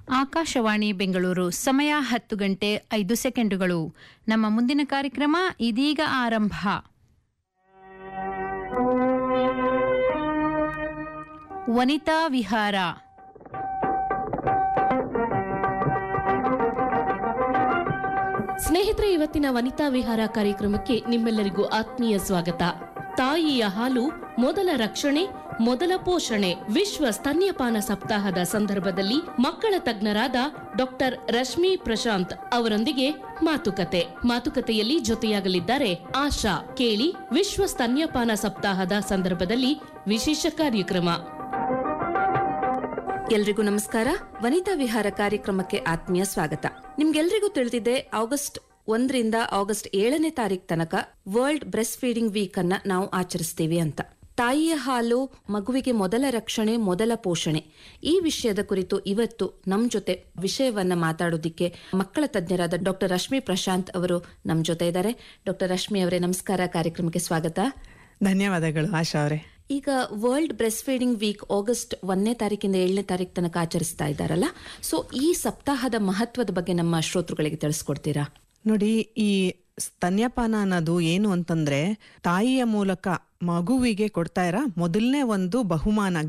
ಆಕಾಶವಾಣಿ ಬೆಂಗಳೂರು ಸಮಯ ಹತ್ತು ಗಂಟೆ ಐದು ಸೆಕೆಂಡುಗಳು ನಮ್ಮ ಮುಂದಿನ ಕಾರ್ಯಕ್ರಮ ಇದೀಗ ಆರಂಭ ವನಿತಾ ವಿಹಾರ ಸ್ನೇಹಿತರೆ ಇವತ್ತಿನ ವನಿತಾ ವಿಹಾರ ಕಾರ್ಯಕ್ರಮಕ್ಕೆ ನಿಮ್ಮೆಲ್ಲರಿಗೂ ಆತ್ಮೀಯ ಸ್ವಾಗತ ತಾಯಿಯ ಹಾಲು ಮೊದಲ ರಕ್ಷಣೆ ಮೊದಲ ಪೋಷಣೆ ವಿಶ್ವ ಸ್ತನ್ಯಪಾನ ಸಪ್ತಾಹದ ಸಂದರ್ಭದಲ್ಲಿ ಮಕ್ಕಳ ತಜ್ಞರಾದ ಡಾಕ್ಟರ್ ರಶ್ಮಿ ಪ್ರಶಾಂತ್ ಅವರೊಂದಿಗೆ ಮಾತುಕತೆ ಮಾತುಕತೆಯಲ್ಲಿ ಜೊತೆಯಾಗಲಿದ್ದಾರೆ ಆಶಾ ಕೇಳಿ ವಿಶ್ವ ಸ್ತನ್ಯಪಾನ ಸಪ್ತಾಹದ ಸಂದರ್ಭದಲ್ಲಿ ವಿಶೇಷ ಕಾರ್ಯಕ್ರಮ ಎಲ್ರಿಗೂ ನಮಸ್ಕಾರ ವನಿತಾ ವಿಹಾರ ಕಾರ್ಯಕ್ರಮಕ್ಕೆ ಆತ್ಮೀಯ ಸ್ವಾಗತ ನಿಮ್ಗೆಲ್ರಿಗೂ ತಿಳಿದಿದೆ ಆಗಸ್ಟ್ ಒಂದರಿಂದ ಆಗಸ್ಟ್ ಏಳನೇ ತಾರೀಕು ತನಕ ವರ್ಲ್ಡ್ ಬ್ರೆಸ್ಟ್ ಫೀಡಿಂಗ್ ವೀಕ್ ಅನ್ನ ನಾವು ಆಚರಿಸ್ತೀವಿ ಅಂತ ತಾಯಿಯ ಹಾಲು ಮಗುವಿಗೆ ಮೊದಲ ರಕ್ಷಣೆ ಮೊದಲ ಪೋಷಣೆ ಈ ವಿಷಯದ ಕುರಿತು ಇವತ್ತು ನಮ್ ಜೊತೆ ವಿಷಯವನ್ನ ಮಾತಾಡೋದಿಕ್ಕೆ ಮಕ್ಕಳ ತಜ್ಞರಾದ ಡಾಕ್ಟರ್ ರಶ್ಮಿ ಪ್ರಶಾಂತ್ ಅವರು ನಮ್ ಜೊತೆ ಇದ್ದಾರೆ ಡಾಕ್ಟರ್ ರಶ್ಮಿ ಅವರೇ ನಮಸ್ಕಾರ ಕಾರ್ಯಕ್ರಮಕ್ಕೆ ಸ್ವಾಗತ ಧನ್ಯವಾದಗಳು ಆಶಾ ಅವರೇ ಈಗ world breast feeding week August ಒಂದನೇ ತಾರೀಕಿಂದ ಏಳನೇ ತಾರೀಕು ತನಕ ಆಚರಿಸ್ತಾ ಇದ್ದಾರಲ್ಲ ಸೊ ಈ ಸಪ್ತಾಹದ ಮಹತ್ವದ ಬಗ್ಗೆ ನಮ್ಮ ಶ್ರೋತೃಗಳಿಗೆ ತಿಳಿಸ್ಕೊಡ್ತೀರಾ ನೋಡಿ ಈ ಸ್ತನ್ಯಪಾನ ಅನ್ನೋದು ಏನು ಅಂತಂದ್ರೆ ತಾಯಿಯ ಮೂಲಕ ಮಗುವಿಗೆ ಕೊಡ್ತಾ ಇರೋ ಮೊದಲನೇ ಒಂದು ಬಹುಮಾನ